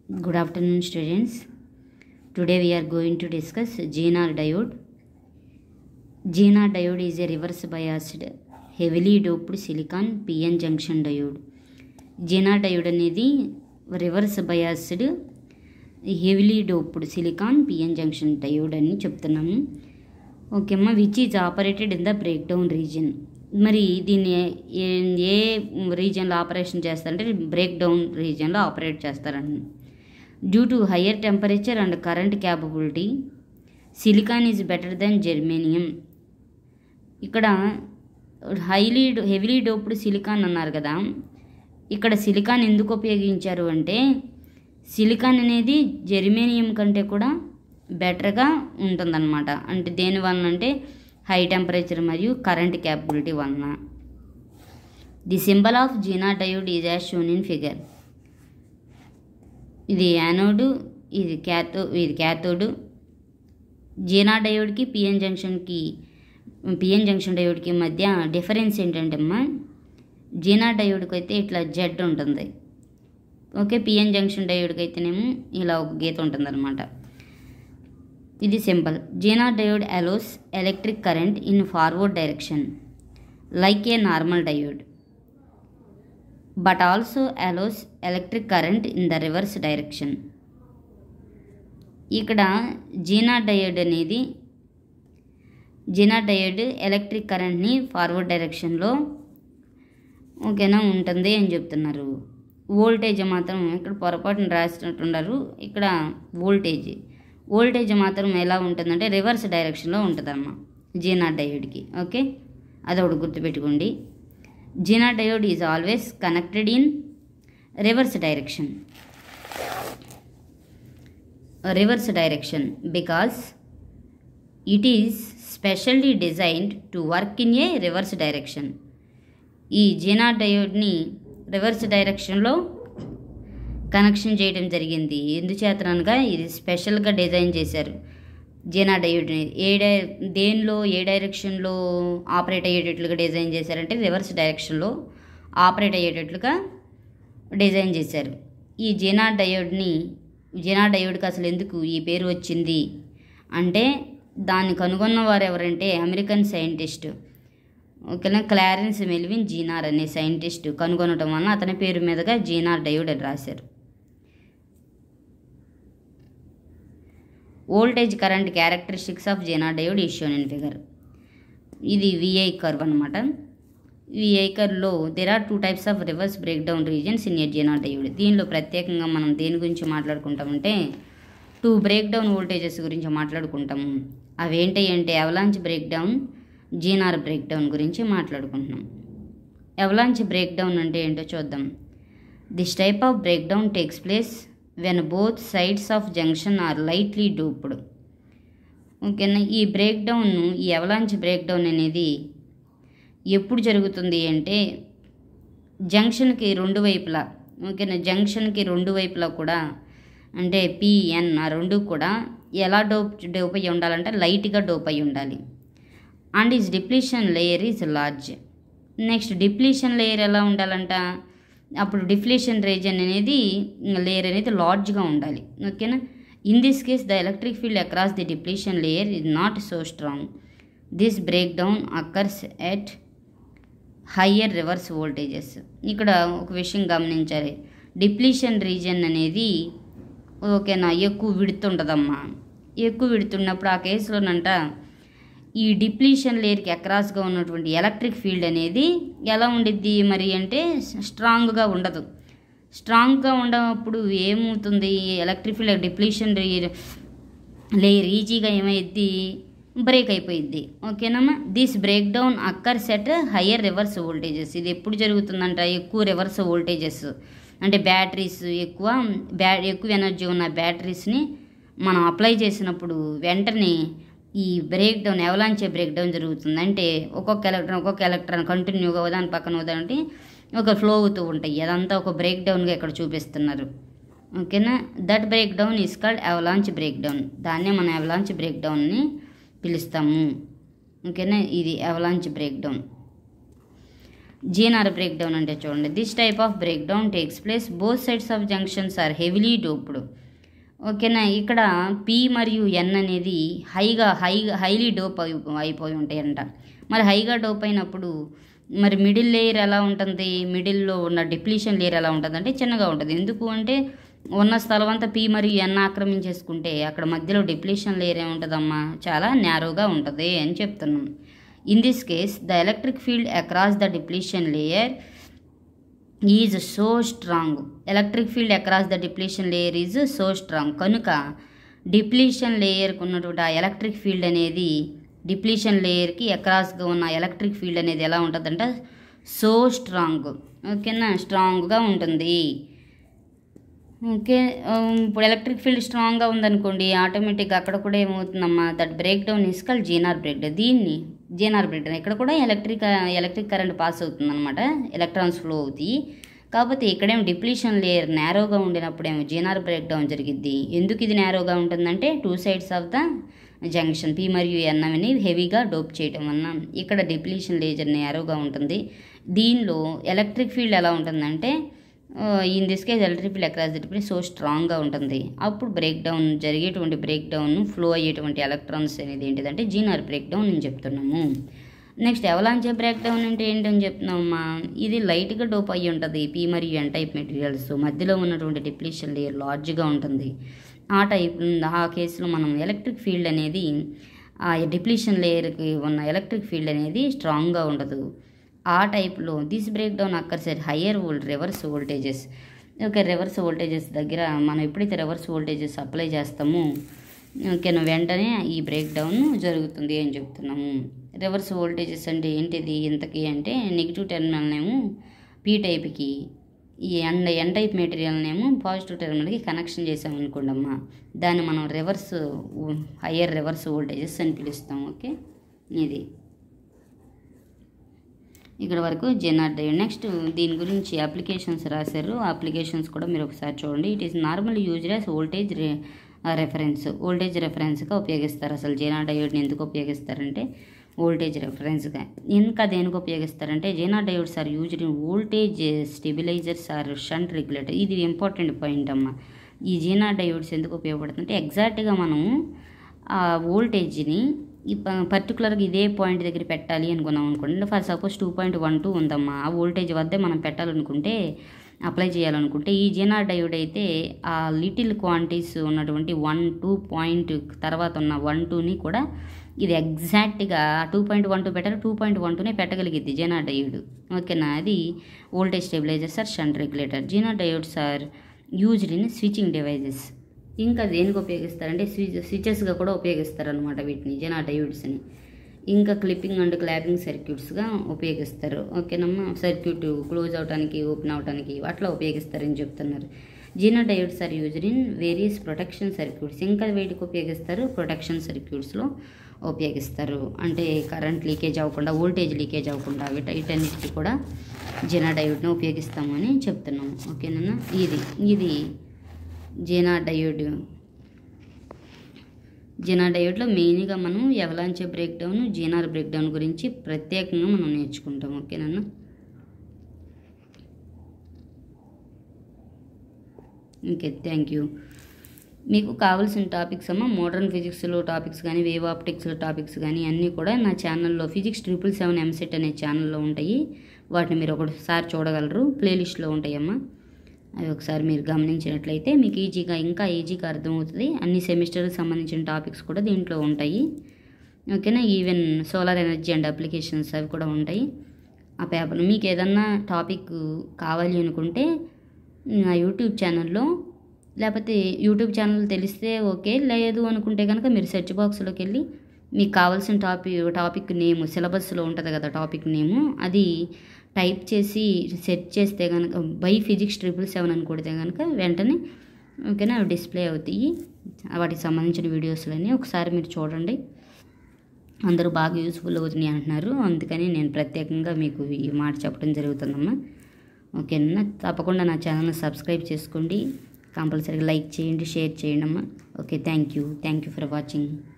Good afternoon, students. Today we are going to discuss GNR diode. GNR diode is a reverse biased, heavily doped silicon PN junction diode. GNR diode అనేది reverse biased heavily doped silicon PN junction diode అని చెప్తున్నాము okay అమ్మా which is operated in the break down region మరి దీన్ని ఏ- ఏ రీజన్లో operation చేస్తారంటే బ్రేక్ డౌన్ రీజన్లో ఆపరేట్ చేస్తారని due to higher temperature and current capability silicon is better then germanium ఇక్కడ హైలీ హెవీలీ డోప్డ్ సిలికాన్ అన్నారు కదా ఇక్కడ సిలికాన్ ఎందుకు ఉపయోగించారు అంటే సిలికాన్ అనేది జెర్మేనియం కంటే కూడా బెటర్గా ఉంటుందన్నమాట అంటే దేని వలన అంటే హై టెంపరేచర్ మరియు కరెంట్ క్యాపబిలిటీ వలన the symbol of Zener diode is as shown in figure ఇది యానోడు ఇది క్యాథో ఇది క్యాథోడు జీనా డయోడ్కి పిఎన్ జంక్షన్కి పిఎన్ జంక్షన్ డయోడ్కి మధ్య డిఫరెన్స్ ఏంటంటే అమ్మా జీనా డయోడ్కి అయితే ఇట్లా జెడ్ ఉంటుంది ఓకే పిఎన్ జంక్షన్ డయోడ్కి అయితేనేమో ఇలా ఒక గీత ఉంటుందన్నమాట ఇది simple Zener diode allows electric current in forward direction like a normal diode but also allows electric current in the reverse direction ఇక్కడ జీనా డయోడ్ అనేది జీనా డయోడ్ ఎలక్ట్రిక్ కరెంట్ని ఫార్వర్డ్ డైరెక్షన్లో ఓకేనా ఉంటుంది అని చెప్తున్నారు వోల్టేజ్ మాత్రం ఇక్కడ పొరపాటున రాసినట్టున్నారు ఇక్కడ వోల్టేజ్ వోల్టేజ్ మాత్రం ఎలా ఉంటుందంటే రివర్స్ డైరెక్షన్లో ఉంటుందమ్మా జీనా డయోడ్కి ఓకే అదొకటి గుర్తుపెట్టుకోండి Zener diode is always connected in reverse direction reverse direction because it is specially designed to work in a reverse direction ఈ జీనా డయోడ్ని రివర్స్ డైరెక్షన్లో కనెక్షన్ చేయడం జరిగింది ఎందుచేతనగా ఇది స్పెషల్గా డిజైన్ చేశారు జీనా డయోడ్ని ఏ డై దేనిలో ఏ డైరెక్షన్లో ఆపరేట్ అయ్యేటట్లుగా డిజైన్ చేశారంటే రివర్స్ డైరెక్షన్లో ఆపరేట్ అయ్యేటట్లుగా డిజైన్ చేశారు ఈ జీనా డయోడ్ని జీనా డయోడ్కి అసలు ఎందుకు ఈ పేరు వచ్చింది అంటే దాన్ని కనుగొన్న వారు ఎవరంటే అమెరికన్ సైంటిస్ట్ ఓకేనా క్లారెన్స్ మెల్విన్ జీనార్ అనే సైంటిస్ట్ కనుగొనడం వలన అతని పేరు మీదుగా జీనార్ డయోడ్ అని రాశారు voltage current characteristics of Zener diode ఈ షోన్ ఇన్ ఫిగర్ ఇది విఐ కర్వ్ అనమాట విఐ కర్వ్లో there are two types of reverse break down regions in a Zener diode దీనిలో ప్రత్యేకంగా మనం దేని గురించి మాట్లాడుకుంటామంటే టూ బ్రేక్ డౌన్ వోల్టేజెస్ గురించి మాట్లాడుకుంటాము అవేంటి అంటే avalanche break down Zener break down గురించి మాట్లాడుకుంటున్నాం అవలాంచ్ బ్రేక్ డౌన్ అంటే ఏంటో చూద్దాం this type of break down takes place when both sides of junction are lightly doped ఓకేనా ఈ బ్రేక్ డౌన్ ఈ అవలాంచ్ బ్రేక్ డౌన్ అనేది ఎప్పుడు జరుగుతుంది అంటే జంక్షన్కి రెండు వైపులా ఓకేనా జంక్షన్కి రెండు వైపులా కూడా అంటే పిఎన్ ఆ రెండు కూడా ఎలా డోప్ డోప్ అయి ఉండాలంటే లైట్గా డోప్ అయి ఉండాలి and is depletion layer is large next depletion layer ఎలా ఉండాలంట అప్పుడు డిప్లీషన్ రీజన్ అనేది లేయర్ అనేది లార్జ్గా ఉండాలి ఓకేనా in this case the electric field across the depletion layer is not so strong this break down occurs at higher reverse voltages ఇక్కడ ఒక విషయం గమనించాలి డిప్లీషన్ రీజన్ అనేది ఓకేనా ఎక్కువ విడుతుంటుందమ్మా ఎక్కువ విడుతున్నప్పుడు ఆ కేసులోనంట ఈ డిప్లీషన్ లేయర్కి అక్రాస్గా ఉన్నటువంటి ఎలక్ట్రిక్ ఫీల్డ్ అనేది ఎలా ఉండిద్ది మరి అంటే స్ట్రాంగ్గా ఉండదు స్ట్రాంగ్గా ఉండప్పుడు ఏమవుతుంది ఎలక్ట్రిక్ ఫీల్డ్ డిప్లీషన్ లేయర్ ఈజీగా ఏమైద్ది బ్రేక్ అయిపోయిద్ది ఓకేనమ్మా this break down occurs at higher reverse voltages ఇది ఎప్పుడు జరుగుతుందంట ఎక్కువ రివర్స్ వోల్టేజెస్ అంటే బ్యాటరీస్ ఎక్కువ బ్యా ఎక్కువ ఎనర్జీ ఉన్న బ్యాటరీస్ని మనం అప్లై చేసినప్పుడు వెంటనే ఈ break down avalanche break down జరుగుతుంది అంటే ఒక్కొక్క ఎలక్ట్రాన్ ఒక్కొక్క ఎలక్ట్రాన్ కంటిన్యూగా దాని పక్కన ఉదాహరణకి ఒక ఫ్లో అవుతూ ఉంటాయి అదంతా ఒక బ్రేక్ డౌన్గా ఇక్కడ చూపిస్తున్నారు ఓకేనా that break down is called avalanche break down దాన్నే మనం అవలాంచ్ బ్రేక్ డౌన్ని పిలుస్తాము ఓకేనా ఇది avalanche break down GNR break down అంటే చూడండి this type of break down takes place both sides of junctions are heavily doped ఓకేనా ఇక్కడ పి మరియు ఎన్ అనేది హైగా హై హైలీ డోప్ అయి అయిపోయి ఉంటాయంట మరి హైగా డోప్ అయినప్పుడు మరి మిడిల్ లేయర్ ఎలా ఉంటుంది మిడిల్లో ఉన్న డిప్లీషన్ లేయర్ ఎలా ఉంటుంది అంటే చిన్నగా ఉంటుంది ఎందుకు అంటే ఉన్న స్థలం అంతా పి మరియు ఎన్ ఆక్రమించేసుకుంటే అక్కడ మధ్యలో డిప్లీషన్ లేయర్ ఏముంటుందమ్మా చాలా నేరోగా ఉంటుంది అని చెప్తున్నాం in this case the electric field across the depletion layer is so strong electric field across the depletion layer is so strong కనుక డిప్లీషన్ లేయర్కి ఉన్నటువంటి ఆ ఎలక్ట్రిక్ ఫీల్డ్ అనేది డిప్లీషన్ లేయర్కి అక్రాస్గా ఉన్న ఎలక్ట్రిక్ ఫీల్డ్ అనేది ఎలా ఉంటుందంటే సో స్ట్రాంగ్ ఓకేనా స్ట్రాంగ్గా ఉంటుంది ఓకే ఉమ్, ఇప్పుడు ఎలక్ట్రిక్ ఫీల్డ్ స్ట్రాంగ్గా ఉందనుకోండి ఆటోమేటిక్గా అక్కడ కూడా ఏమవుతుందమ్మా that break down is call Zener break down దీన్ని జీనార్ బ్రేక్ డౌన్ ఇక్కడ కూడా ఎలక్ట్రిక్ ఎలక్ట్రిక్ కరెంట్ పాస్ అవుతుందన్నమాట ఎలక్ట్రాన్స్ ఫ్లో అవుతాయి కాకపోతే ఇక్కడేం డిప్లీషన్ లేయర్ నేరోగా ఉండినప్పుడేమో జీనార్ బ్రేక్ డౌన్ జరిగిద్ది ఎందుకు ఇది నేరోగా ఉంటుందంటే two sides of the junction P మరియు ఎన్ అని హెవీగా డోప్ చేయటం వలన ఇక్కడ డిప్లీషన్ లేజర్ నేరోగా ఉంటుంది దీనిలో ఎలక్ట్రిక్ ఫీల్డ్ ఎలా ఉంటుందంటే in this case electric field across it so స్ట్రాంగ్గా ఉంటుంది అప్పుడు బ్రేక్ డౌన్ జరిగేటువంటి బ్రేక్ డౌన్ ఫ్లో అయ్యేటువంటి ఎలక్ట్రాన్స్ అనేది ఏంటిదంటే జీనార్ బ్రేక్ డౌన్ అని చెప్తున్నాము నెక్స్ట్ ఎవలాంచే బ్రేక్ డౌన్ అంటే ఏంటని చెప్తున్నామమ్మా ఇది లైట్గా డోప్ అయ్యి ఉంటుంది పీ మరియు ఎన్ టైప్ మెటీరియల్స్ మధ్యలో ఉన్నటువంటి డిప్లీషన్ లేయర్ లార్జ్గా ఉంటుంది ఆ టైప్ ఆ కేసులో మనం ఎలక్ట్రిక్ ఫీల్డ్ అనేది ఆ డిప్లీషన్ లేయర్కి ఉన్న ఎలక్ట్రిక్ ఫీల్డ్ అనేది స్ట్రాంగ్గా ఉండదు ఆ టైప్లో this break down occurs at higher volt reverse voltages okay reverse voltages దగ్గర మనం ఎప్పుడైతే రివర్స్ వోల్టేజెస్ అప్లై చేస్తామో ఓకేనా వెంటనే ఈ బ్రేక్ డౌన్ జరుగుతుంది అని చెప్తున్నాము రివర్స్ వోల్టేజెస్ అంటే ఏంటిది ఇంతకీ అంటే నెగిటివ్ టెర్మినల్నేమో పీ టైప్కి ఈ ఎన్ ఎన్ టైప్ మెటీరియల్నేమో పాజిటివ్ టెర్మినల్కి కనెక్షన్ చేసాం అనుకోండమ్మా దాన్ని మనం రివర్స్ హయ్యర్ రివర్స్ వోల్టేజెస్ అని పిలుస్తాం ఓకే ఇది ఇక్కడ వరకు జెనార్ డయోడ్ నెక్స్ట్ దీని గురించి అప్లికేషన్స్ రాశారు ఆ అప్లికేషన్స్ కూడా మీరు ఒకసారి చూడండి it is normal used as voltage reference voltage రెఫరెన్స్గా ఉపయోగిస్తారు అసలు జెనా డయోడ్ని ఎందుకు ఉపయోగిస్తారంటే వోల్టేజ్ రెఫరెన్స్గా ఇంకా దేనికి ఉపయోగిస్తారంటే Zener diodes are used in voltage stabilisers or shunt regulator ఇది ఇంపార్టెంట్ పాయింట్ అమ్మ ఈ జీనా డయోడ్స్ ఎందుకు ఉపయోగపడుతుందంటే ఎగ్జాక్ట్గా మనము ఆ వోల్టేజ్ని ఈ ప- పర్టికులర్గా ఇదే పాయింట్ దగ్గర పెట్టాలి అనుకున్నాం అనుకోండి for suppose two point one two ఉందమ్మా ఆ వోల్టేజ్ వద్దే మనం పెట్టాలనుకుంటే అప్లై చేయాలనుకుంటే ఈ జీనార్ డయోడ్ అయితే ఆ లిటిల్ క్వాంటిటీస్ ఉన్నటువంటి వన్ టూ పాయింట్ తర్వాత ఉన్న వన్ టూని కూడా ఇది ఎగ్జాక్ట్గా టూ పాయింట్ వన్ టూ పెట్టాలి టూ పాయింట్ వన్ టూనే పెట్టగలిగిద్ది జీనా డయోడ్ ఓకేనా అది voltage stabilisers or shunt regulator Zener diodes are used in switching devices ఇంకా దేనికి ఉపయోగిస్తారంటే స్విచ్ స్విచెస్గా కూడా ఉపయోగిస్తారు అనమాట వీటిని జనా డయోడ్స్ని ఇంకా క్లిప్పింగ్ అండ్ క్లాపింగ్ సర్క్యూట్స్గా ఉపయోగిస్తారు ఓకేనమ్మా సర్క్యూట్ క్లోజ్ అవడానికి ఓపెన్ అవడానికి అట్లా ఉపయోగిస్తారని చెప్తున్నారు Zener diodes are used in various protection circuits ఇంకా వేటికి ఉపయోగిస్తారు ప్రొటెక్షన్ సర్క్యూట్స్లో ఉపయోగిస్తారు అంటే కరెంట్ లీకేజ్ అవ్వకుండా వోల్టేజ్ లీకేజ్ అవ్వకుండా వీట వీటన్నిటికీ కూడా జీనా డయోడ్ని ఉపయోగిస్తామని చెప్తున్నాము ఓకేనా ఇది ఇది జీనా డయోడ్ జీనా డయోడ్లో మెయిన్గా మనం avalanche break down Zener break down గురించి ప్రత్యేకంగా మనం నేర్చుకుంటాం ఓకేనా ఓకే థ్యాంక్ యూ మీకు కావాల్సిన టాపిక్స్ అమ్మ మోడర్న్ ఫిజిక్స్లో టాపిక్స్ కానీ వేవ్ ఆప్టిక్స్లో టాపిక్స్ కానీ అన్నీ కూడా నా ఛానల్లో ఫిజిక్స్ ట్రిపుల్ సెవెన్ ఎంసెట్ అనే ఛానల్లో ఉంటాయి వాటిని మీరు ఒకసారి చూడగలరు ప్లేలిస్ట్లో ఉంటాయమ్మా అవి ఒకసారి మీరు గమనించినట్లయితే మీకు ఈజీగా ఇంకా ఈజీగా అర్థమవుతుంది అన్ని సెమిస్టర్కి సంబంధించిన టాపిక్స్ కూడా దీంట్లో ఉంటాయి ఓకేనా even solar energy and applications అవి కూడా ఉంటాయి ఆ పేపర్ మీకు ఏదన్నా టాపిక్ కావాలి అనుకుంటే నా యూట్యూబ్ ఛానల్లో లేకపోతే యూట్యూబ్ ఛానల్ తెలిస్తే ఓకే లేదు అనుకుంటే కనుక మీరు సెర్చ్ బాక్స్లోకి వెళ్ళి మీకు కావాల్సిన టాపిక్ టాపిక్ నేమ్ సిలబస్లో ఉంటుంది కదా టాపిక్ నేము అది టైప్ చేసి సెర్చ్ చేస్తే కనుక బై ఫిజిక్స్ ట్రిపుల్ సెవెన్ అని కొడితే కనుక వెంటనే ఓకేనా అవి డిస్ప్లే అవుతాయి వాటికి సంబంధించిన వీడియోస్లన్నీ ఒకసారి మీరు చూడండి అందరూ బాగా యూస్ఫుల్ అవుతున్నాయి అంటున్నారు అందుకని నేను ప్రత్యేకంగా మీకు ఈ మాట చెప్పడం జరుగుతుందమ్మా ఓకేనా తప్పకుండా నా ఛానల్ని సబ్స్క్రైబ్ చేసుకోండి కంపల్సరీగా లైక్ చేయండి షేర్ చేయండి అమ్మా okay thank you thank you for watching